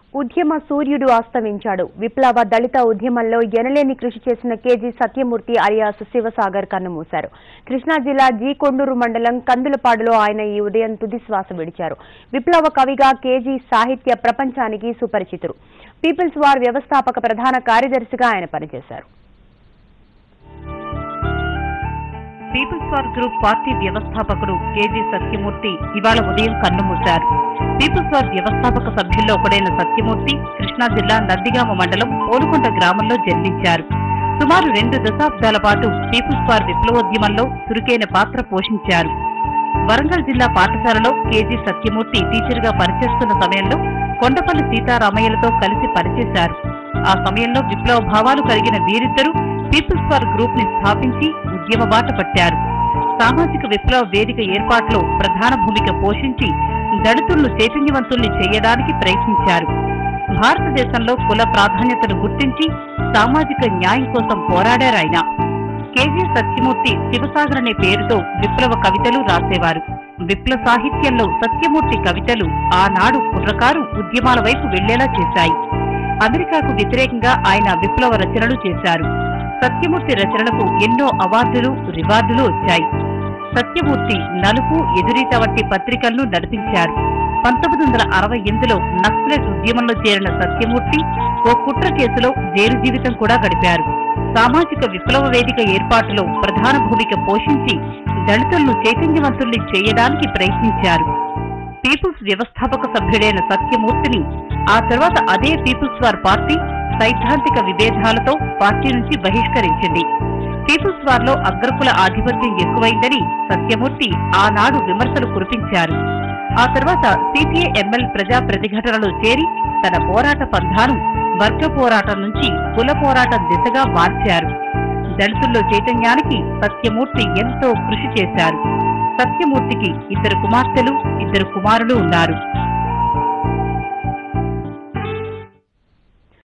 ఉద్యమ సూర్యుడు అస్తమించాడు విప్లవ దళిత ఉద్యమంలో ఎనలేని కృషి చేసిన కేజీ సత్యమూర్తి అలియాస్ శివసాగర్ కన్నుమూశారు కృష్ణా జిల్లా జీ కొండూరు మండలం కందులపాడులో ఆయన ఈ ఉదయం తుది శ్వాస విడిచారు విప్లవ కవిగా కేజీ సాహిత్య ప్రపంచానికి సుపరిచితుడు పీపుల్స్ వార్ వ్యవస్థాపక ప్రధాన కార్యదర్శిగా ఆయన పనిచేశారు పీపుల్స్ వార్ గ్రూప్ పార్టీ వ్యవస్థాపకుడు కేజీ సత్యమూర్తి ఇవాళ ఉదయం కన్నుమూశారు పీపుల్స్ వార్ వ్యవస్థాపక సభ్యుల్లో ఒకడైన సత్యమూర్తి కృష్ణా జిల్లా నందిగామ మండలం పోలుకొండ గ్రామంలో జన్మించారు సుమారు రెండు దశాబ్దాల పాటు పీపుల్స్ వార్ విప్లవోద్యమంలో చురుకైన పాత్ర పోషించారు వరంగల్ జిల్లా పాఠశాలలో కేజీ సత్యమూర్తి టీచర్గా పనిచేస్తున్న సమయంలో కొండపల్లి సీతారామయ్యలతో కలిసి పనిచేశారు ఆ సమయంలో విప్లవ భావాలు కలిగిన వీరిద్దరూ పీపుల్స్ వార్ గ్రూప్ ని స్థాపించి ఉద్యమ బాట పట్టారు సామాజిక విప్లవ వేదిక ఏర్పాటులో ప్రధాన భూమిక పోషించి దళితులను చైతన్యవంతుల్ని చేయడానికి ప్రయత్నించారు భారతదేశంలో కుల ప్రాధాన్యతను గుర్తించి సామాజిక న్యాయం కోసం పోరాడారాయన కేజీ సత్యమూర్తి శివసాగర్ అనే పేరుతో విప్లవ కవితలు రాసేవారు విప్లవ సాహిత్యంలో సత్యమూర్తి కవితలు ఆనాడు కుర్రకారు ఉద్యమాల వైపు వెళ్లేలా చేశాయి అమెరికాకు వ్యతిరేకంగా ఆయన విప్లవ రచనలు చేశారు సత్యమూర్తి రచనలకు ఎన్నో అవార్డులు రివార్డులు వచ్చాయి సత్యమూర్తి నలుపు ఎదురీత వంటి పత్రికలను నడిపించారు పంతొమ్మిది వందల అరవై ఎనిమిదిలో నక్సలైట్ ఉద్యమంలో చేరిన సత్యమూర్తి ఓ కుట్ర కేసులో జైలు జీవితం కూడా గడిపారు సామాజిక విప్లవ వేదిక ఏర్పాటులో ప్రధాన భూమిక పోషించి దళితులను చైతన్యవంతుల్ని చేయడానికి ప్రయత్నించారు పీపుల్స్ వ్యవస్థాపక సభ్యుడైన సత్యమూర్తిని ఆ తర్వాత అదే పీపుల్స్ వార్ పార్టీ సైద్ధాంతిక విభేదాలతో పార్టీ నుంచి బహిష్కరించింది పీపుల్స్ వార్ లో అగ్రకుల ఆధిపత్యం ఎక్కువైందని సత్యమూర్తి ఆనాడు విమర్శలు కురిపించారు ఆ తర్వాత సిపిఐ ఎంఎల్ ప్రజా ప్రతిఘటనలో చేరి తన పోరాట పంధాను వర్గ పోరాటం నుంచి కుల పోరాటం దిశగా మార్చారు దళితుల్లో చైతన్యానికి సత్యమూర్తి ఎంతో కృషి చేశారు సత్యమూర్తికి ఇద్దరు కుమార్తెలు ఇద్దరు కుమారులు ఉన్నారు